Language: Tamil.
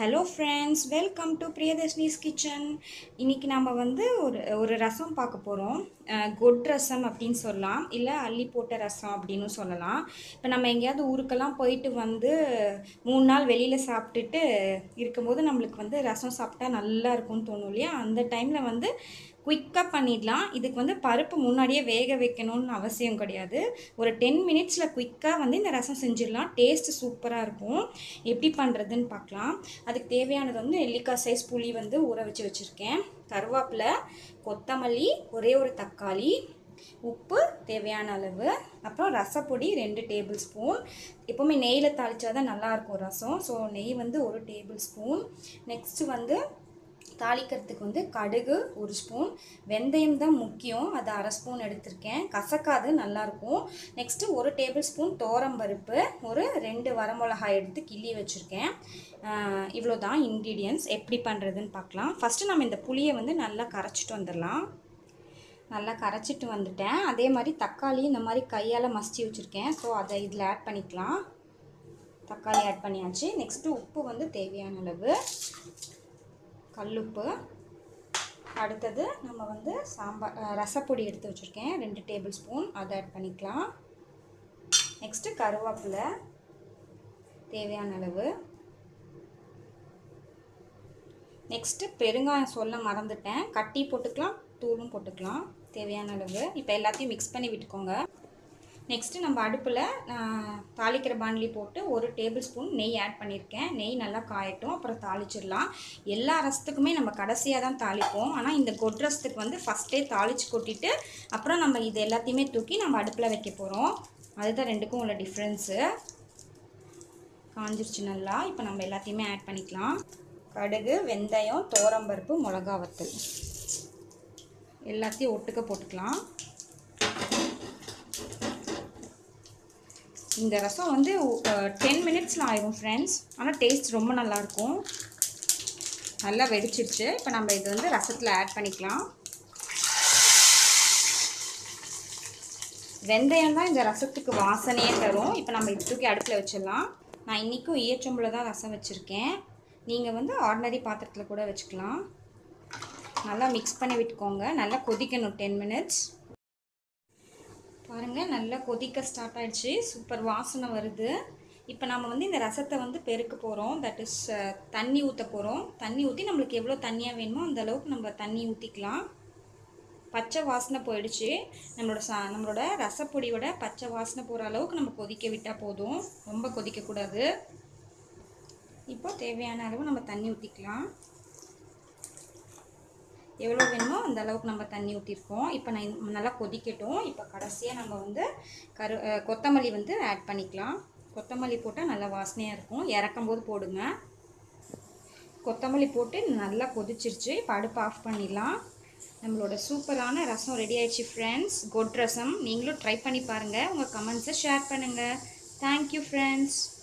hello friends welcome to Priyadarshini's kitchen இன்றைக்கி நம்ம வந்து ஒரு ஒரு ரசம் பார்க்க போகிறோம் கொட் ரசம் அப்படின்னு சொல்லலாம் இல்லை அள்ளி போட்ட ரசம் அப்படின்னு சொல்லலாம் இப்போ நம்ம எங்கேயாவது ஊருக்கெல்லாம் போயிட்டு வந்து மூணு நாள் வெளியில் சாப்பிட்டுட்டு இருக்கும்போது நம்மளுக்கு வந்து ரசம் சாப்பிட்டா நல்லா இருக்கும்னு தோணும் இல்லையா அந்த டைமில் வந்து குயிக்காக பண்ணிடலாம் இதுக்கு வந்து பருப்பு முன்னாடியே வேக வைக்கணும்னு அவசியம் கிடையாது ஒரு டென் மினிட்ஸில் குயிக்காக வந்து இந்த ரசம் செஞ்சிடலாம் டேஸ்ட்டு சூப்பராக இருக்கும் எப்படி பண்ணுறதுன்னு பார்க்கலாம் அதுக்கு தேவையானது வந்து நெல்லிக்காய் சைஸ் புளி வந்து ஊற வச்சு வச்சுருக்கேன் கருவேப்பிலை கொத்தமல்லி ஒரே ஒரு தக்காளி உப்பு தேவையான அளவு அப்புறம் ரசப்பொடி ரெண்டு டேபிள் ஸ்பூன் எப்போவுமே நெய்யில் தாளித்தா தான் நல்லாயிருக்கும் ரசம் ஸோ நெய் வந்து ஒரு டேபிள் ஸ்பூன் நெக்ஸ்ட்டு வந்து தாளிக்கிறதுக்கு வந்து கடுகு ஒரு ஸ்பூன் வெந்தயம் தான் முக்கியம் அது அரை ஸ்பூன் எடுத்திருக்கேன் கசக்காது நல்லாயிருக்கும் நெக்ஸ்ட்டு ஒரு டேபிள் ஸ்பூன் பருப்பு ஒரு ரெண்டு வரமிளகாய் எடுத்து கிள்ளி வச்சுருக்கேன் இவ்வளோ தான் இன்க்ரீடியன்ஸ் எப்படி பண்ணுறதுன்னு பார்க்கலாம் ஃபஸ்ட்டு நம்ம இந்த புளியை வந்து நல்லா கரைச்சிட்டு வந்துடலாம் நல்லா கரைச்சிட்டு வந்துட்டேன் அதே மாதிரி தக்காளி இந்த மாதிரி கையால் மசிச்சு வச்சுருக்கேன் ஸோ அதை இதில் ஆட் பண்ணிக்கலாம் தக்காளி ஆட் பண்ணியாச்சு நெக்ஸ்ட்டு உப்பு வந்து தேவையான அளவு கல்லுப்பு அடுத்தது நம்ம வந்து சாம்பார் ரசப்பொடி எடுத்து வச்சுருக்கேன் ரெண்டு டேபிள் ஸ்பூன் அதை ஆட் பண்ணிக்கலாம் நெக்ஸ்ட்டு கருவேப்பிலை தேவையான அளவு நெக்ஸ்ட்டு பெருங்காயம் சொல்ல மறந்துட்டேன் கட்டி போட்டுக்கலாம் தூளும் போட்டுக்கலாம் தேவையான அளவு இப்போ எல்லாத்தையும் மிக்ஸ் பண்ணி விட்டுக்கோங்க நெக்ஸ்ட்டு நம்ம அடுப்பில் தாளிக்கிற பாண்ட்லி போட்டு ஒரு டேபிள் ஸ்பூன் நெய் ஆட் பண்ணியிருக்கேன் நெய் நல்லா காயட்டும் அப்புறம் தாளிச்சிடலாம் எல்லா ரசத்துக்குமே நம்ம கடைசியாக தான் தாளிப்போம் ஆனால் இந்த கொட் ரசத்துக்கு வந்து ஃபஸ்ட்டே தாளித்து கொட்டிட்டு அப்புறம் நம்ம இது எல்லாத்தையுமே தூக்கி நம்ம அடுப்பில் வைக்க போகிறோம் அதுதான் ரெண்டுக்கும் உள்ள டிஃப்ரென்ஸு காஞ்சிருச்சு நல்லா இப்போ நம்ம எல்லாத்தையுமே ஆட் பண்ணிக்கலாம் கடுகு வெந்தயம் தோரம்பருப்பு மிளகா வத்தல் எல்லாத்தையும் ஒட்டுக்க போட்டுக்கலாம் இந்த ரசம் வந்து டென் மினிட்ஸில் ஆயிரும் ஃப்ரெண்ட்ஸ் ஆனால் டேஸ்ட் ரொம்ப நல்லாயிருக்கும் நல்லா வெடிச்சிருச்சு இப்போ நம்ம இது வந்து ரசத்தில் ஆட் பண்ணிக்கலாம் வெந்தயம் தான் இந்த ரசத்துக்கு வாசனையே தரும் இப்போ நம்ம இது தூக்கி அடுப்பில் வச்சிடலாம் நான் இன்றைக்கும் ஈயச்சொம்பில் தான் ரசம் வச்சுருக்கேன் நீங்கள் வந்து ஆர்டினரி பாத்திரத்தில் கூட வச்சுக்கலாம் நல்லா மிக்ஸ் பண்ணி விட்டுக்கோங்க நல்லா கொதிக்கணும் டென் மினிட்ஸ் பாருங்கள் நல்லா கொதிக்க ஸ்டார்ட் ஆகிடுச்சு சூப்பர் வாசனை வருது இப்போ நம்ம வந்து இந்த ரசத்தை வந்து பெருக்க போகிறோம் தட் இஸ் தண்ணி ஊற்ற போகிறோம் தண்ணி ஊற்றி நம்மளுக்கு எவ்வளோ தண்ணியாக வேணுமோ அந்த அளவுக்கு நம்ம தண்ணி ஊற்றிக்கலாம் பச்சை வாசனை போயிடுச்சு நம்மளோட சா நம்மளோட ரசப்பொடியோட பச்சை வாசனை போகிற அளவுக்கு நம்ம கொதிக்க விட்டால் போதும் ரொம்ப கொதிக்கக்கூடாது இப்போ தேவையான அளவு நம்ம தண்ணி ஊற்றிக்கலாம் எவ்வளோ வேணுமோ அந்த அளவுக்கு நம்ம தண்ணி ஊற்றிருக்கோம் இப்போ நான் நல்லா கொதிக்கட்டும் இப்போ கடைசியாக நம்ம வந்து கரு கொத்தமல்லி வந்து ஆட் பண்ணிக்கலாம் கொத்தமல்லி போட்டால் நல்லா வாசனையாக இருக்கும் இறக்கும் போது போடுங்க கொத்தமல்லி போட்டு நல்லா கொதிச்சிருச்சு இப்போ அடுப்பு ஆஃப் பண்ணிடலாம் நம்மளோட சூப்பரான ரசம் ரெடி ஆயிடுச்சு ஃப்ரெண்ட்ஸ் கொட் ரசம் நீங்களும் ட்ரை பண்ணி பாருங்கள் உங்கள் கமெண்ட்ஸை ஷேர் பண்ணுங்கள் தேங்க்யூ ஃப்ரெண்ட்ஸ்